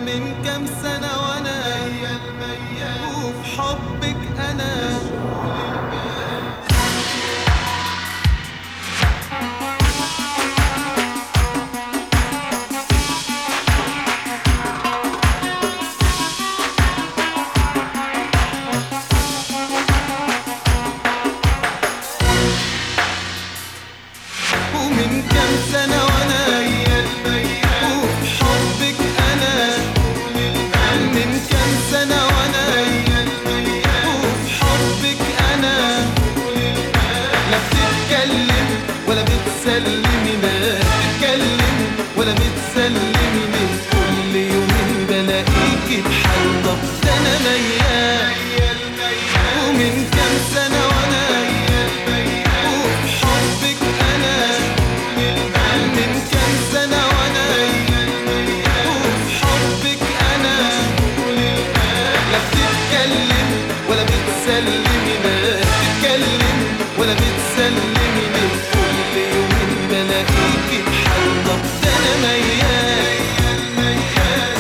من كام سنة وانا وفي حبك انا ومن كام سنة وانا وفي حبك انا من كام سنة وانا وفي حبك انا لا بتتكلم ولا بتسلمي لا بتتكلم ولا بتسلمي من كل يومين بلاقيكي بحال طب ده انا ميال ومن كام سنة وانا وفي حبك انا من كام سنة وانا وفي حبك انا لا بتتكلم ولا بتسلمي لا بتتكلم ولا بتسلمي من كل يومين بلاقيكي بحال طب ده انا ميال ميال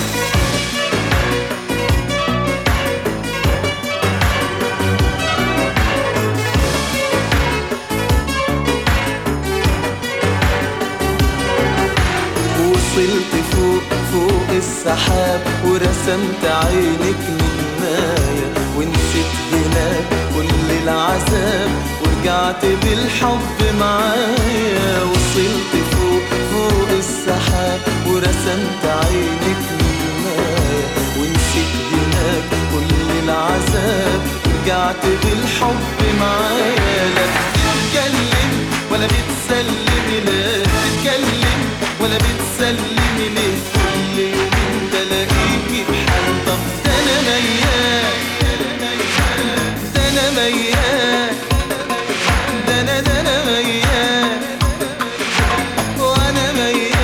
وصلت فوق فوق السحاب ورسمت عينك نجماية ونسيت هناك كل العذاب ورجعت بالحب معايا وصلت فوق فوق السحاب ورسمت عينك نجماية ونسيت هناك كل العذاب ورجعت بالحب معايا لا بتتكلم ولا بتسلمي لا بتتكلم ولا بتسلمي ليه كل يوم بلاقيكي بحال طب ده انا ميال ده انا ميال ده انا ده انا ميال وانا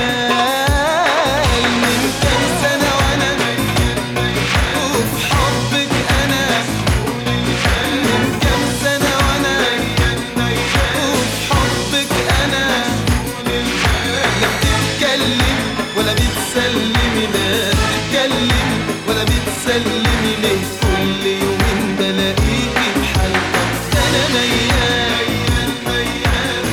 ميال من كام سنة وانا وفي حبك انا من كام سنة وانا وفي حبك انا لا بتتكلم ولا بتسلمي لا بتتكلم ولا بتسلمي ليه كل يومين بلاقيكي بحال طب ده انا ميال ميال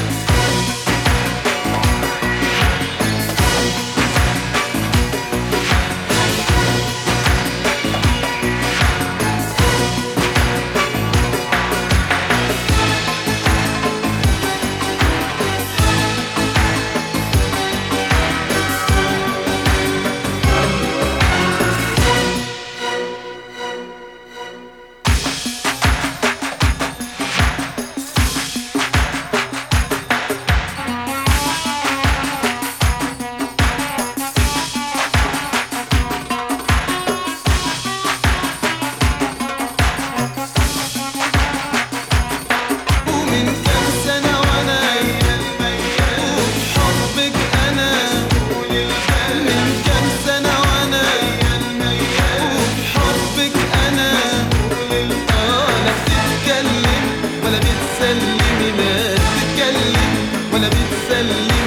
ومن كام سنة وانا وفي حبك انا من كام سنة وانا وفي حبك انا اه لا بتتكلم ولا بتسلمي لا بتتكلم ولا بتسلمي